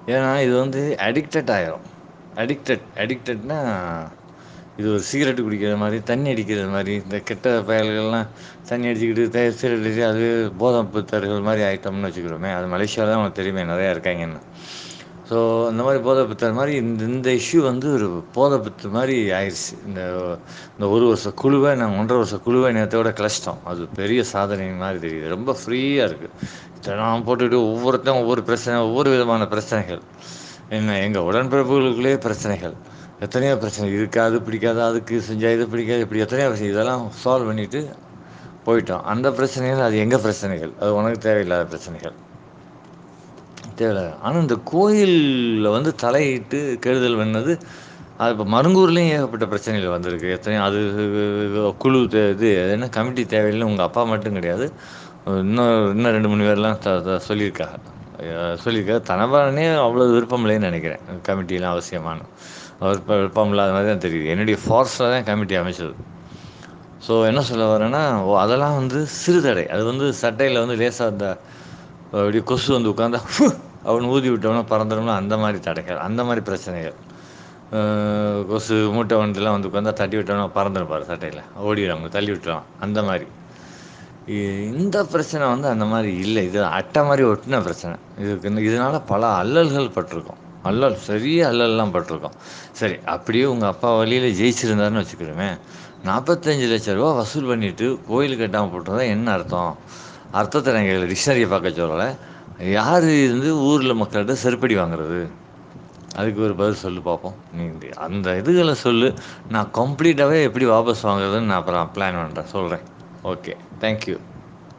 ஏன்னா இது வந்து அடிக்டட் ஆயிரும் அடிக்டட் அடிக்டட்னா இது ஒரு சிகரெட்டு குடிக்கிற மாரி தண்ணி அடிக்கிறது மாரி இந்த கெட்ட பயல்கள்லாம் தண்ணி அடிச்சுக்கிட்டு த சிகரெட் அடிச்சு அது போதை பித்தர்கள் மாரி ஆயிட்டோம்னு வச்சுக்கிறோமே அது மலேசியால தான் உனக்கு தெரியுமே நெறையா இருக்காய்ங்கன்னு ஸோ இந்த மாரி போதை பித்தர் மாரி இந்த இந்த இஷ்யூ வந்து ஒரு போதை பித்தர் மாரி ஆயிடுச்சு இந்த இந்த ஒரு வருஷ குழுவ நாங்க ஒன்றரை வருஷ குழுவ நேத்தோட கிளச்சிட்டோம் அது பெரிய சாதனை மாரி தெரியுது ரொம்ப ஃப்ரீயா இருக்கு தெனம் போட்டுட்டு ஒவ்வொருத்தன் ஒவ்வொரு பிரச்சனை ஒவ்வொரு விதமான பிரச்சனைகள் என்ன எங்க உடன்பிறப்புகளுக்குள்ளேயே பிரச்சனைகள் எத்தனையோ பிரச்சனை இதுக்கு அது பிடிக்காது அதுக்கு செஞ்சா இது பிடிக்காது இப்படி எத்தனையோ பிரச்சனை இதெல்லாம் சால்வ் பண்ணிட்டு போயிட்டோம் அந்த பிரச்சனைகள் அது எங்க பிரச்சனைகள் அது உனக்கு தேவையில்லாத பிரச்சனைகள் தேவையில்லாத ஆனா இந்த கோயில்ல வந்து தலையிட்டு கெடுதல் பண்ணது அது இப்போ மருங்கூர்லேயும் ஏகப்பட்ட பிரச்சனைகள் வந்திருக்கு எத்தனையோ அது குழு தே இது என்ன கமிட்டி தேவையில்லைன்னு உங்கள் அப்பா மட்டும் கிடையாது இன்னும் இன்னும் ரெண்டு மூணு பேர்லாம் த த சொல்லியிருக்காங்க சொல்லியிருக்காரு தனபாலனே அவ்வளோ விருப்பம் இல்லைன்னு நினைக்கிறேன் கமிட்டிலாம் அவசியமானு விருப்பம் விருப்பம் இல்லாத மாதிரி தான் தெரியுது என்னுடைய ஃபோர்ஸில் தான் கமிட்டி அமைச்சது ஸோ என்ன சொல்ல வரேன்னா ஓ அதெல்லாம் வந்து சிறுதடை அது வந்து சட்டையில் வந்து லேசாக அந்த அப்படியே கொசு வந்து உட்காந்தா அவனை ஊதி விட்டவனா பறந்துடும்னா அந்த மாதிரி தடைகள் அந்த மாதிரி பிரச்சனைகள் அஹ் கொசு மூட்டை வண்டிலாம் வந்து உட்காந்தா தட்டி விட்டவனா பறந்துருப்பார் சட்டையில் ஓடிடுவாங்க தள்ளி விட்டுருவான் அந்த மாதிரி இ- இந்த பிரச்சனை வந்து அந்த மாதிரி இல்லை இது அட்டை மாதிரி ஒட்டின பிரச்சனை இதுக்கு இந்த- இதனால பல அல்லல்கள் பட்டிருக்கோம் அல்லல் பெரிய அல்லல்லாம் பட்டிருக்கோம் சரி அப்படியே உங்கள் அப்பா வழியில் ஜெயிச்சிருந்தாருன்னு வச்சுக்கிறோமே நாற்பத்தஞ்சு லட்ச ரூபா வசூல் பண்ணிட்டு கோயில் கட்டாமல் போட்டுருந்தா என்ன அர்த்தம் அர்த்தத்தை நான் எங்களை டிக்ஷனரியை பார்க்க சொல்லலை யார் இருந்து ஊரில் மக்கள்கிட்ட செருப்படி வாங்குறது அதுக்கு ஒரு பதில் சொல்லு பார்ப்போம் நீ இந்த- அந்த இதுகளை சொல்லு நான் கம்ப்ளீட்டாகவே எப்படி வாபஸ் வாங்குறதுன்னு நான் அப்புறம் பிளான் பண்ணுறேன் சொல்கிறேன் ஓகே தேங்க்யூ